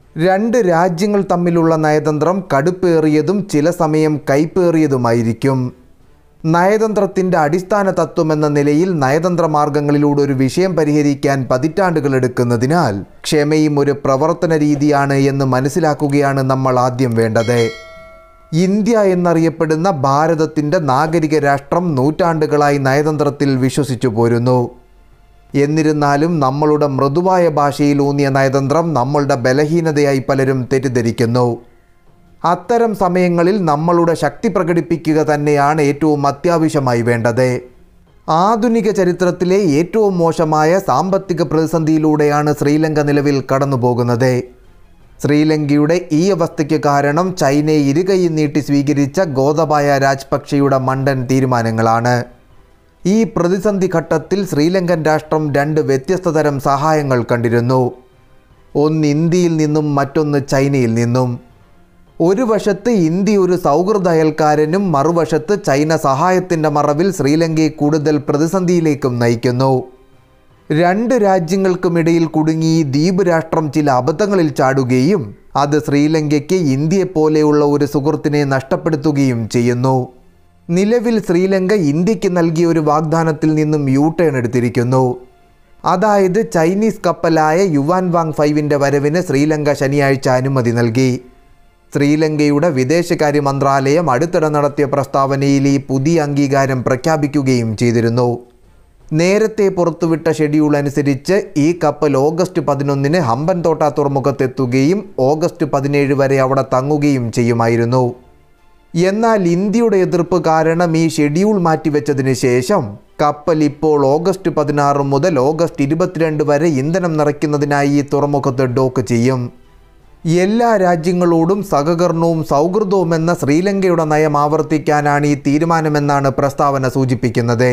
രണ്ട് രാജ്യങ്ങൾ തമ്മിലുള്ള നയതന്ത്രം കടുപ്പേറിയതും ചില സമയം കൈപ്പേറിയതുമായിരിക്കും നയതന്ത്രത്തിൻ്റെ അടിസ്ഥാന തത്വമെന്ന നിലയിൽ നയതന്ത്ര മാർഗങ്ങളിലൂടെ ഒരു വിഷയം പരിഹരിക്കാൻ പതിറ്റാണ്ടുകൾ എടുക്കുന്നതിനാൽ ക്ഷമയും ഒരു പ്രവർത്തന രീതിയാണ് എന്ന് മനസ്സിലാക്കുകയാണ് നമ്മൾ ആദ്യം വേണ്ടത് ഇന്ത്യ എന്നറിയപ്പെടുന്ന ഭാരതത്തിൻ്റെ നാഗരിക രാഷ്ട്രം നൂറ്റാണ്ടുകളായി നയതന്ത്രത്തിൽ വിശ്വസിച്ചു പോരുന്നു എന്നിരുന്നാലും നമ്മളുടെ മൃദുവായ ഭാഷയിൽ ഊന്നിയ നയതന്ത്രം നമ്മളുടെ ബലഹീനതയായി പലരും തെറ്റിദ്ധരിക്കുന്നു അത്തരം സമയങ്ങളിൽ നമ്മളുടെ ശക്തി പ്രകടിപ്പിക്കുക തന്നെയാണ് ഏറ്റവും അത്യാവശ്യമായി വേണ്ടത് ആധുനിക ചരിത്രത്തിലെ ഏറ്റവും മോശമായ സാമ്പത്തിക പ്രതിസന്ധിയിലൂടെയാണ് ശ്രീലങ്ക നിലവിൽ കടന്നുപോകുന്നത് ശ്രീലങ്കയുടെ ഈ അവസ്ഥയ്ക്ക് കാരണം ചൈനയെ ഇരുകൈയും നീട്ടി സ്വീകരിച്ച ഗോതബായ രാജപക്ഷയുടെ മണ്ടൻ തീരുമാനങ്ങളാണ് ഈ പ്രതിസന്ധി ഘട്ടത്തിൽ ശ്രീലങ്കൻ രാഷ്ട്രം രണ്ട് വ്യത്യസ്ത തരം സഹായങ്ങൾ കണ്ടിരുന്നു ഒന്ന് ഇന്ത്യയിൽ നിന്നും മറ്റൊന്ന് ചൈനയിൽ നിന്നും ഒരു വശത്ത് ഇന്ത്യ ഒരു സൗഹൃദ അയൽക്കാരനും മറുവശത്ത് ചൈന സഹായത്തിൻ്റെ മറവിൽ ശ്രീലങ്കയെ കൂടുതൽ പ്രതിസന്ധിയിലേക്കും നയിക്കുന്നു രണ്ട് രാജ്യങ്ങൾക്കുമിടയിൽ കുടുങ്ങി ഈ ദ്വീപ് രാഷ്ട്രം ചില അബദ്ധങ്ങളിൽ ചാടുകയും അത് ശ്രീലങ്കയ്ക്ക് ഇന്ത്യയെ പോലെയുള്ള ഒരു സുഹൃത്തിനെ നഷ്ടപ്പെടുത്തുകയും ചെയ്യുന്നു നിലവിൽ ശ്രീലങ്ക ഇന്ത്യക്ക് നൽകിയ ഒരു വാഗ്ദാനത്തിൽ നിന്നും യൂ ടേൺ എടുത്തിരിക്കുന്നു അതായത് ചൈനീസ് കപ്പലായ യുവാൻ വാങ് ഫൈവിൻ്റെ വരവിന് ശ്രീലങ്ക ശനിയാഴ്ച അനുമതി നൽകി ശ്രീലങ്കയുടെ വിദേശകാര്യ മന്ത്രാലയം അടുത്തിടെ നടത്തിയ പ്രസ്താവനയിൽ ഈ പുതിയ അംഗീകാരം പ്രഖ്യാപിക്കുകയും ചെയ്തിരുന്നു നേരത്തെ പുറത്തുവിട്ട ഷെഡ്യൂൾ അനുസരിച്ച് ഈ കപ്പൽ ഓഗസ്റ്റ് പതിനൊന്നിന് ഹമ്പൻതോട്ട തുറമുഖത്തെത്തുകയും ഓഗസ്റ്റ് പതിനേഴ് വരെ അവിടെ തങ്ങുകയും ചെയ്യുമായിരുന്നു എന്നാൽ ഇന്ത്യയുടെ എതിർപ്പ് കാരണം ഈ ഷെഡ്യൂൾ മാറ്റിവെച്ചതിന് ശേഷം കപ്പൽ ഇപ്പോൾ ഓഗസ്റ്റ് പതിനാറ് മുതൽ ഓഗസ്റ്റ് ഇരുപത്തിരണ്ട് വരെ ഇന്ധനം നിറയ്ക്കുന്നതിനായി ഈ തുറമുഖത്ത് ഡോക്ക് ചെയ്യും എല്ലാ രാജ്യങ്ങളോടും സഹകരണവും സൗഹൃദവും എന്ന ശ്രീലങ്കയുടെ നയം ആവർത്തിക്കാനാണ് ഈ തീരുമാനമെന്നാണ് പ്രസ്താവന സൂചിപ്പിക്കുന്നത്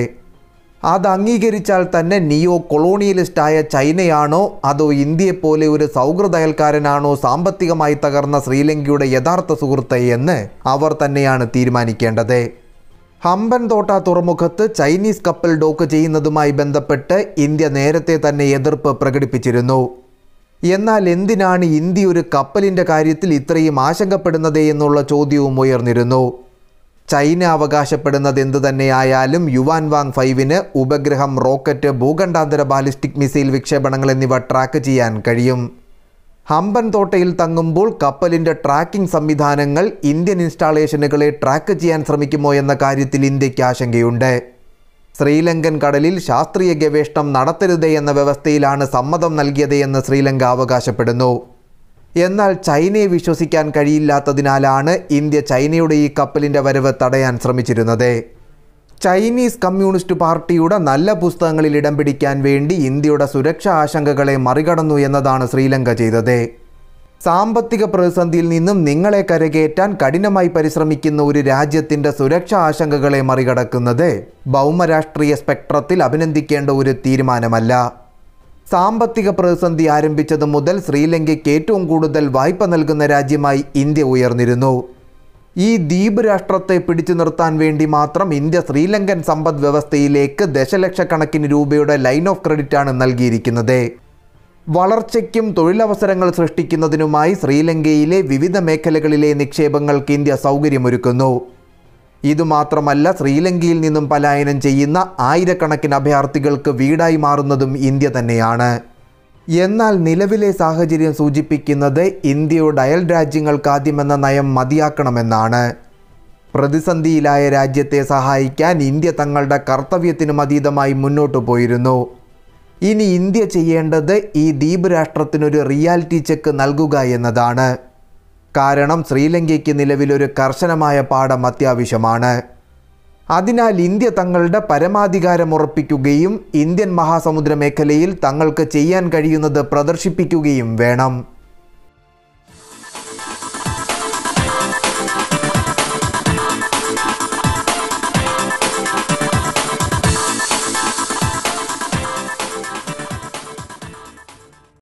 അത് അംഗീകരിച്ചാൽ തന്നെ നിയോ കൊളോണിയലിസ്റ്റായ ചൈനയാണോ അതോ ഇന്ത്യയെപ്പോലെ ഒരു സൗഹൃദ അയൽക്കാരനാണോ സാമ്പത്തികമായി തകർന്ന ശ്രീലങ്കയുടെ യഥാർത്ഥ സുഹൃത്ത് എന്ന് അവർ തന്നെയാണ് തീരുമാനിക്കേണ്ടത് ഹമ്പൻതോട്ട തുറമുഖത്ത് ചൈനീസ് കപ്പൽ ഡോക്ക് ചെയ്യുന്നതുമായി ബന്ധപ്പെട്ട് ഇന്ത്യ നേരത്തെ തന്നെ എതിർപ്പ് പ്രകടിപ്പിച്ചിരുന്നു എന്നാൽ എന്തിനാണ് ഇന്ത്യ ഒരു കപ്പലിൻ്റെ കാര്യത്തിൽ ഇത്രയും ആശങ്കപ്പെടുന്നത് എന്നുള്ള ചോദ്യവും ഉയർന്നിരുന്നു ചൈന അവകാശപ്പെടുന്നത് എന്തു തന്നെയായാലും യുവാൻ വാങ് ഫൈവിന് ഉപഗ്രഹം റോക്കറ്റ് ഭൂഖണ്ഡാന്തര ബാലിസ്റ്റിക് മിസൈൽ വിക്ഷേപണങ്ങൾ എന്നിവ ട്രാക്ക് ചെയ്യാൻ കഴിയും ഹമ്പൻ തോട്ടയിൽ തങ്ങുമ്പോൾ കപ്പലിൻ്റെ ട്രാക്കിംഗ് സംവിധാനങ്ങൾ ഇന്ത്യൻ ഇൻസ്റ്റാളേഷനുകളെ ട്രാക്ക് ചെയ്യാൻ ശ്രമിക്കുമോ എന്ന കാര്യത്തിൽ ഇന്ത്യക്ക് ആശങ്കയുണ്ട് ശ്രീലങ്കൻ കടലിൽ ശാസ്ത്രീയ ഗവേഷണം നടത്തരുതേ എന്ന വ്യവസ്ഥയിലാണ് സമ്മതം നൽകിയത് എന്ന് ശ്രീലങ്ക അവകാശപ്പെടുന്നു എന്നാൽ ചൈനയെ വിശ്വസിക്കാൻ കഴിയില്ലാത്തതിനാലാണ് ഇന്ത്യ ചൈനയുടെ ഈ കപ്പലിൻ്റെ വരവ് തടയാൻ ശ്രമിച്ചിരുന്നത് ചൈനീസ് കമ്മ്യൂണിസ്റ്റ് പാർട്ടിയുടെ നല്ല പുസ്തകങ്ങളിൽ ഇടം പിടിക്കാൻ വേണ്ടി ഇന്ത്യയുടെ സുരക്ഷാ ആശങ്കകളെ മറികടന്നു എന്നതാണ് ശ്രീലങ്ക ചെയ്തത് സാമ്പത്തിക പ്രതിസന്ധിയിൽ നിന്നും നിങ്ങളെ കരകയറ്റാൻ കഠിനമായി പരിശ്രമിക്കുന്ന ഒരു രാജ്യത്തിൻ്റെ സുരക്ഷാ ആശങ്കകളെ മറികടക്കുന്നത് ഭൗമരാഷ്ട്രീയ സ്പെക്ട്രത്തിൽ അഭിനന്ദിക്കേണ്ട ഒരു തീരുമാനമല്ല സാമ്പത്തിക പ്രതിസന്ധി ആരംഭിച്ചത് മുതൽ ശ്രീലങ്കയ്ക്ക് ഏറ്റവും കൂടുതൽ വായ്പ നൽകുന്ന രാജ്യമായി ഇന്ത്യ ഉയർന്നിരുന്നു ഈ ദ്വീപ് രാഷ്ട്രത്തെ പിടിച്ചു നിർത്താൻ വേണ്ടി മാത്രം ഇന്ത്യ ശ്രീലങ്കൻ സമ്പദ് വ്യവസ്ഥയിലേക്ക് ദശലക്ഷക്കണക്കിന് രൂപയുടെ ലൈൻ ഓഫ് ക്രെഡിറ്റാണ് നൽകിയിരിക്കുന്നത് വളർച്ചയ്ക്കും തൊഴിലവസരങ്ങൾ സൃഷ്ടിക്കുന്നതിനുമായി ശ്രീലങ്കയിലെ വിവിധ മേഖലകളിലെ നിക്ഷേപങ്ങൾക്ക് ഇന്ത്യ സൗകര്യമൊരുക്കുന്നു ഇതുമാത്രമല്ല ശ്രീലങ്കയിൽ നിന്നും പലായനം ചെയ്യുന്ന ആയിരക്കണക്കിന് അഭയാർത്ഥികൾക്ക് വീടായി മാറുന്നതും ഇന്ത്യ തന്നെയാണ് എന്നാൽ നിലവിലെ സാഹചര്യം സൂചിപ്പിക്കുന്നത് ഇന്ത്യയുടെ അയൽ രാജ്യങ്ങൾക്ക് ആദ്യമെന്ന നയം മതിയാക്കണമെന്നാണ് പ്രതിസന്ധിയിലായ രാജ്യത്തെ സഹായിക്കാൻ ഇന്ത്യ തങ്ങളുടെ കർത്തവ്യത്തിനും അതീതമായി മുന്നോട്ടു പോയിരുന്നു ഇനി ഇന്ത്യ ചെയ്യേണ്ടത് ഈ ദ്വീപ് രാഷ്ട്രത്തിനൊരു റിയാലിറ്റി ചെക്ക് നൽകുക എന്നതാണ് കാരണം ശ്രീലങ്കയ്ക്ക് നിലവിലൊരു കർശനമായ പാഠം അത്യാവശ്യമാണ് അതിനാൽ ഇന്ത്യ തങ്ങളുടെ പരമാധികാരം ഉറപ്പിക്കുകയും ഇന്ത്യൻ മഹാസമുദ്ര മേഖലയിൽ തങ്ങൾക്ക് ചെയ്യാൻ കഴിയുന്നത് പ്രദർശിപ്പിക്കുകയും വേണം